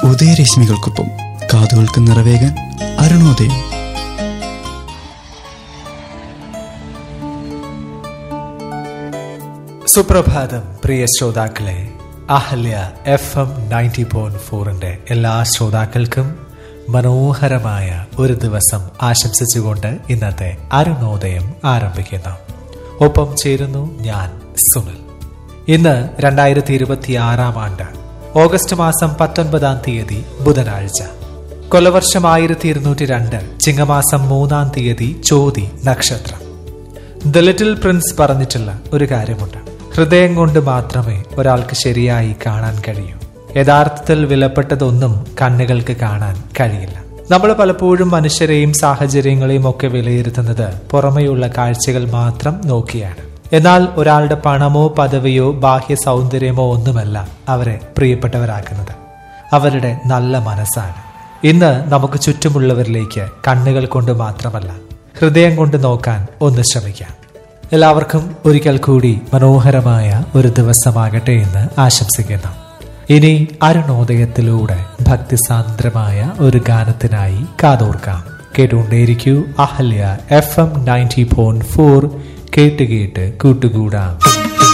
ഉദയരശ്മികൾക്കൊപ്പം കാതുകൾക്ക് നിറവേകാൻ അരുണോദയം സുപ്രഭാതം പ്രിയ ശ്രോതാക്കളെ Ahalya F M ninety point ഫോറിന്റെ എല്ലാ ശ്രോതാക്കൾക്കും മനോഹരമായ ഒരു ദിവസം ആശംസിച്ചുകൊണ്ട് ഇന്നത്തെ അരുണോദയം ആരംഭിക്കുന്നു ഒപ്പം ചേരുന്നു ഞാൻ സുനിൽ ഇന്ന് രണ്ടായിരത്തി ഇരുപത്തി ആറാം ആണ്ട് ഓഗസ്റ്റ് മാസം പത്തൊൻപതാം തീയതി ബുധനാഴ്ച കൊലവർഷം ആയിരത്തി ഇരുന്നൂറ്റി രണ്ട് ചിങ്ങമാസം മൂന്നാം തീയതി ചോതി നക്ഷത്രം ദ ലിറ്റിൽ പ്രിൻസ് പറഞ്ഞിട്ടുള്ള ഒരു കാര്യമുണ്ട് ഹൃദയം കൊണ്ട് മാത്രമേ ഒരാൾക്ക് ശരിയായി കാണാൻ കഴിയൂ യഥാർത്ഥത്തിൽ വിലപ്പെട്ടതൊന്നും കണ്ണുകൾക്ക് കാണാൻ കഴിയില്ല നമ്മൾ പലപ്പോഴും മനുഷ്യരെയും സാഹചര്യങ്ങളെയും ഒക്കെ വിലയിരുത്തുന്നത് പുറമെയുള്ള കാഴ്ചകൾ മാത്രം നോക്കിയാണ് എന്നാൽ ഒരാളുടെ പണമോ പദവിയോ ബാഹ്യ സൗന്ദര്യമോ ഒന്നുമല്ല അവരെ പ്രിയപ്പെട്ടവരാക്കുന്നത് അവരുടെ നല്ല മനസ്സാണ് ഇന്ന് നമുക്ക് ചുറ്റുമുള്ളവരിലേക്ക് കണ്ണുകൾ കൊണ്ട് മാത്രമല്ല ഹൃദയം കൊണ്ട് നോക്കാൻ ഒന്ന് ശ്രമിക്കാം എല്ലാവർക്കും ഒരിക്കൽ കൂടി മനോഹരമായ ഒരു ദിവസമാകട്ടെ എന്ന് ആശംസിക്കുന്നു ഇനി അരുണോദയത്തിലൂടെ ഭക്തിസാന്ദ്രമായ ഒരു ഗാനത്തിനായി കാതോർക്കാം കേട്ടുകൊണ്ടേയിരിക്കൂ Ahalya F M ninety point four കേട്ട് കേട്ട് കൂട്ടുകൂടാം